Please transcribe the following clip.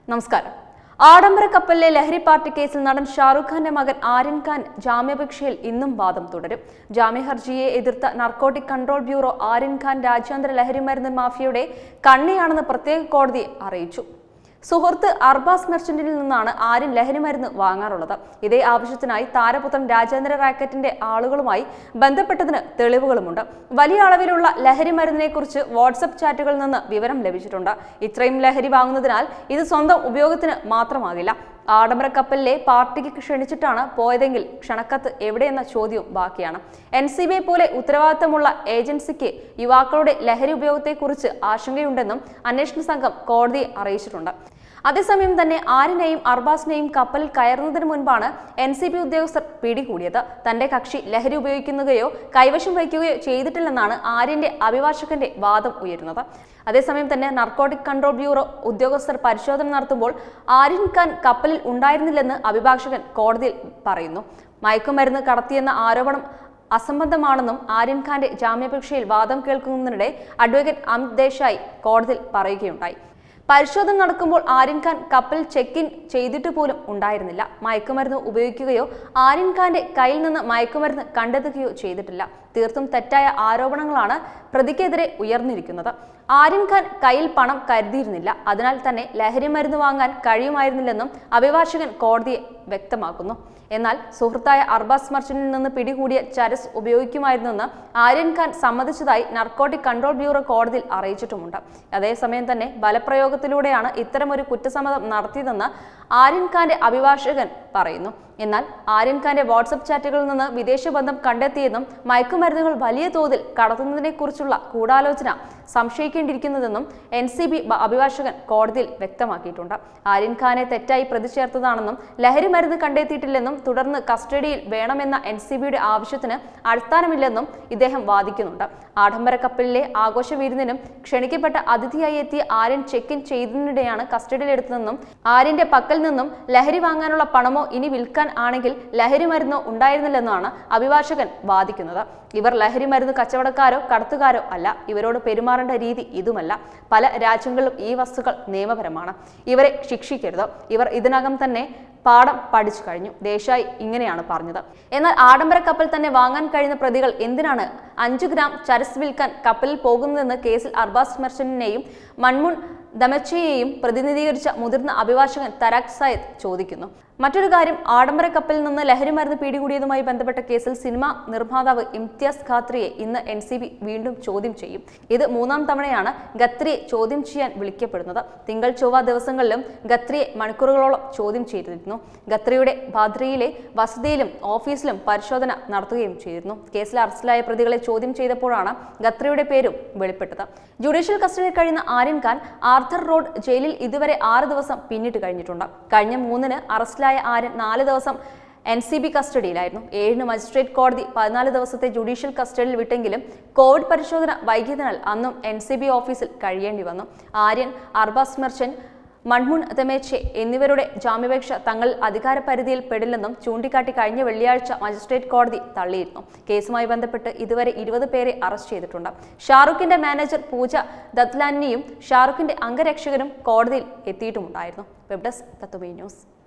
നമസ്കാരം ആഡംബര കപ്പലിലെ ലഹരി പാർട്ടി കേസിൽ നടൻ ഷാറുഖ് ഖാന്റെ മകൻ ആര്യൻ ഖാൻ ജാമ്യാപേക്ഷയിൽ ഇന്നും വാദം തുടരും ജാമ്യ ഹർജിയെ എതിർത്ത narcotic control bureau Aryan Khan രാജ്യാന്തര ലഹരി മരുന്ന് മാഫിയയുടെ കണ്ണിയാണെന്ന് പ്രത്യേക കോടതിയെ അറിയിച്ചു സുഹൃത്ത് അർബാസ് മെർച്ചന്റിൽ നിന്നാണ് ആര്യൻ ലഹരി മരുന്ന് വാങ്ങാറുള്ളത് ഇതേ ആവശ്യത്തിനായി താരപുത്രൻ രാജ്യാന്തര റാക്കറ്റിന്റെ ആളുകളുമായി ബന്ധപ്പെട്ടതിന് തെളിവുകളുമുണ്ട് വലിയ അളവിലുള്ള ലഹരി മരുന്നിനെക്കുറിച്ച് വാട്സപ്പ് ചാറ്റുകളിൽ നിന്ന് വിവരം ലഭിച്ചിട്ടുണ്ട് ഇത്രയും ലഹരി വാങ്ങുന്നതിനാൽ ഇത് സ്വന്തം ഉപയോഗത്തിന് മാത്രമാകില്ല ആഡംബര കപ്പലിലെ പാർട്ടിക്ക് ക്ഷണിച്ചിട്ടാണ് പോയതെങ്കിൽ ക്ഷണക്കത്ത് എവിടെയെന്ന ചോദ്യവും ബാക്കിയാണ് എൻ സി ബി പോലെ ഉത്തരവാദിത്തമുള്ള ഏജൻസിക്ക് യുവാക്കളുടെ ലഹരി ഉപയോഗത്തെക്കുറിച്ച് ആശങ്കയുണ്ടെന്നും അന്വേഷണ സംഘം കോടതിയെ അറിയിച്ചിട്ടുണ്ട് അതേസമയം തന്നെ ആരിനെയും അർബാസിനെയും കപ്പലിൽ കയറുന്നതിന് മുൻപാണ് എൻ സി ബി ഉദ്യോഗസ്ഥർ പിടികൂടിയത് തന്റെ കക്ഷി ലഹരി ഉപയോഗിക്കുകയോ കൈവശം വയ്ക്കുകയോ ചെയ്തിട്ടില്ലെന്നാണ് ആര്യന്റെ അഭിഭാഷകന്റെ വാദം ഉയരുന്നത് അതേസമയം തന്നെ നർക്കോട്ടിക് കൺട്രോൾ ബ്യൂറോ ഉദ്യോഗസ്ഥർ പരിശോധന നടത്തുമ്പോൾ ആര്യൻ ഖാൻ കപ്പലിൽ ഉണ്ടായിരുന്നില്ലെന്ന് അഭിഭാഷകൻ കോടതിയിൽ പറയുന്നു മയക്കുമരുന്ന് കടത്തിയെന്ന ആരോപണം അസംബന്ധമാണെന്നും ആര്യൻ ഖാന്റെ ജാമ്യാപേക്ഷയിൽ വാദം കേൾക്കുന്നതിനിടെ അഡ്വക്കേറ്റ് അമിത് ദേശായി കോടതിയിൽ പറയുകയുണ്ടായി പരിശോധന നടക്കുമ്പോൾ ആര്യൻ ഖാൻ കപ്പൽ ചെക്ക് ഇൻ ചെയ്തിട്ട് പോലും ഉണ്ടായിരുന്നില്ല മയക്കുമരുന്ന് ഉപയോഗിക്കുകയോ ആര്യൻ ഖാന്റെ കയ്യിൽ നിന്ന് മയക്കുമരുന്ന് കണ്ടെത്തുകയോ ചെയ്തിട്ടില്ല തീർത്തും തെറ്റായ ആരോപണങ്ങളാണ് പ്രതിക്കെതിരെ ഉയർന്നിരിക്കുന്നത് ആര്യൻ ഖാൻ കയ്യിൽ പണം കരുതിയിരുന്നില്ല അതിനാൽ തന്നെ ലഹരി മരുന്ന് വാങ്ങാൻ കഴിയുമായിരുന്നില്ലെന്നും അഭിഭാഷകൻ കോടതിയെ വ്യക്തമാക്കുന്നു എന്നാൽ സുഹൃത്തായ അർബാസ് മർച്ചന്റിൽ നിന്ന് പിടികൂടിയ ചരസ് ഉപയോഗിക്കുമായിരുന്നെന്ന് ആര്യൻ ഖാൻ സമ്മതിച്ചതായി നർക്കോട്ടിക് കൺട്രോൾ ബ്യൂറോ കോടതിയിൽ അറിയിച്ചിട്ടുമുണ്ട് അതേസമയം തന്നെ ബലപ്രയോഗത്തിലൂടെയാണ് ഇത്തരമൊരു കുറ്റസമ്മതം നടത്തിയതെന്ന് ആര്യൻ ഖാന്റെ അഭിഭാഷകൻ പറയുന്നു എന്നാൽ ആര്യൻ ഖാന്റെ വാട്സപ്പ് ചാറ്റുകളിൽ നിന്ന് വിദേശ ബന്ധം കണ്ടെത്തിയെന്നും മയക്കുമരുന്നുകൾ വലിയ തോതിൽ കടത്തുന്നതിനെക്കുറിച്ചുള്ള ഗൂഢാലോചന സംശയിക്കേണ്ടിയിരിക്കുന്നതെന്നും എൻ സി ബി അഭിഭാഷകൻ കോടതിയിൽ വ്യക്തമാക്കിയിട്ടുണ്ട് ആര്യൻ ഖാനെ തെറ്റായി പ്രതി ചേർത്തതാണെന്നും ലഹരി മരുന്ന് കണ്ടെത്തിയിട്ടില്ലെന്നും തുടർന്ന് കസ്റ്റഡിയിൽ വേണമെന്ന എൻ സി ബിയുടെ ആവശ്യത്തിന് അടിസ്ഥാനമില്ലെന്നും ഇദ്ദേഹം വാദിക്കുന്നുണ്ട് ആഡംബര കപ്പലിലെ ആഘോഷ വിരുന്നിനും ക്ഷണിക്കപ്പെട്ട അതിഥിയായി എത്തിയ ആര്യൻ ചെക്ക് ഇൻ ചെയ്തതിനിടെയാണ് കസ്റ്റഡിയിലെടുത്തതെന്നും ആര്യന്റെ പക്കൽ നിന്നും ലഹരി വാങ്ങാനുള്ള പണമോ ഇനി വിൽക്കാൻ ആണെങ്കിൽ ലഹരി മരുന്നോ ഉണ്ടായിരുന്നില്ലെന്നാണ് അഭിഭാഷകൻ വാദിക്കുന്നത് ഇവർ ലഹരി മരുന്ന് കച്ചവടക്കാരോ കടത്തുകാരോ അല്ല ഇവരോട് പെരുമാറേണ്ട രീതി ഇതുമല്ല പല രാജ്യങ്ങളിലും ഈ വസ്തുക്കൾ നിയമപരമാണ് ഇവരെ ശിക്ഷിക്കരുത് ഇവർ ഇതിനകം തന്നെ പാഠം പഠിച്ചു കഴിഞ്ഞു ദേശായി ഇങ്ങനെയാണ് പറഞ്ഞത് എന്നാൽ ആഡംബര കപ്പൽ തന്നെ വാങ്ങാൻ കഴിയുന്ന പ്രതികൾ എന്തിനാണ് അഞ്ചു ഗ്രാം ചരസ് വിൽക്കാൻ കപ്പലിൽ പോകുന്നതെന്ന് കേസിൽ അർബാസ് മെർച്ചന്റിനെയും മൺമുൺ ദമച്ചയെയും പ്രതിനിധീകരിച്ച മുതിർന്ന അഭിഭാഷകൻ തരാഖ് സയ്യിദ് ചോദിക്കുന്നു മറ്റൊരു കാര്യം ആഡംബര കപ്പലിൽ നിന്ന് ലഹരി മരുന്ന് പിടികൂടിയതുമായി ബന്ധപ്പെട്ട കേസിൽ സിനിമ നിർമ്മാതാവ് ഇംതിയാസ് ഖാത്രിയെ ഇന്ന് എൻ സി ബി വീണ്ടും ചോദ്യം ചെയ്യും ഇത് മൂന്നാം തവണയാണ് ഖത്രിയെ ചോദ്യം ചെയ്യാൻ വിളിക്കപ്പെടുന്നത് തിങ്കൾ ചൊവ്വ ദിവസങ്ങളിലും ഖത്രിയെ മണിക്കൂറുകളോളം ചോദ്യം ചെയ്തിരുന്നു ഖത്രിയുടെ ബാദ്രയിലെ വസതിയിലും ഓഫീസിലും പരിശോധന നടത്തുകയും ചെയ്തിരുന്നു കേസിൽ അറസ്റ്റിലായ പ്രതികളെ ചോദ്യം ചെയ്തപ്പോഴാണ് ഖത്രിയുടെ പേരും വെളിപ്പെട്ടത് ജുഡീഷ്യൽ കസ്റ്റഡിയിൽ കഴിയുന്ന ആര്യൻ ഖാൻ ആർത്തർ റോഡ് ജയിലിൽ ഇതുവരെ ആറ് ദിവസം പിന്നിട്ട് കഴിഞ്ഞിട്ടുണ്ട് കഴിഞ്ഞ മൂന്നിന് അറസ്റ്റിലായ ആര്യൻ നാല് ദിവസം എൻ സി ബി കസ്റ്റഡിയിലായിരുന്നു ഏഴിന് മജിസ്ട്രേറ്റ് കോടതി പതിനാല് ദിവസത്തെ ജുഡീഷ്യൽ കസ്റ്റഡിയിൽ വിട്ടെങ്കിലും കോവിഡ് പരിശോധന വൈകിയതിനാൽ അന്നും എൻ സി ബി ഓഫീസിൽ കഴിയേണ്ടി വന്നു ആര്യൻ അർബാസ് മെർച്ചൻ മൺമുൺ തെമേച്ചെ എന്നിവരുടെ ജാമ്യാപേക്ഷ തങ്ങൾ അധികാരപരിധിയിൽ പെടില്ലെന്നും ചൂണ്ടിക്കാട്ടി കഴിഞ്ഞ വെള്ളിയാഴ്ച മജിസ്ട്രേറ്റ് കോടതി തള്ളിയിരുന്നു കേസുമായി ബന്ധപ്പെട്ട് ഇതുവരെ ഇരുപത് പേരെ അറസ്റ്റ് ചെയ്തിട്ടുണ്ട് ഷാറുഖിന്റെ മാനേജർ പൂജ ദത്ലാനിയും ഷാറുഖിന്റെ അംഗരക്ഷകരും കോടതിയിൽ എത്തിയിട്ടുമുണ്ടായിരുന്നു വെബ് ഡെസ്ക് തത്വമേ ന്യൂസ്